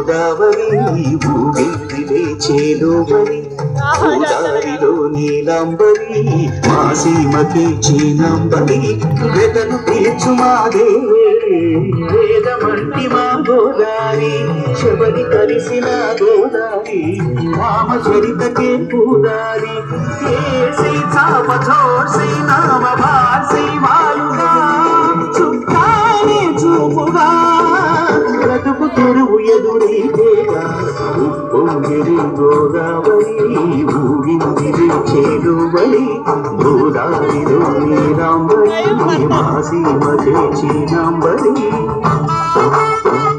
గోదావరి ఊగిలే చేలోబరి గోదావరిలో నీలాంబరి మా సీమకి చీనాంబరి వెతను తీర్చు మాదే వేదమంటి మా గోదారి శబరి కలిసిన గోదారి రామ చరితకే పూదారి ఏసి చాప చోసి నామ భాసి వాలుగా చుక్కాని చూపుగా బ్రతుకు తెరువు ఎదురైతేగా ఉప్పొంగిరి గోదావరి ఊగిందిరి చేరువలి గోదావరిలో నీరాంబరి మాసి మచే చీనాంబరి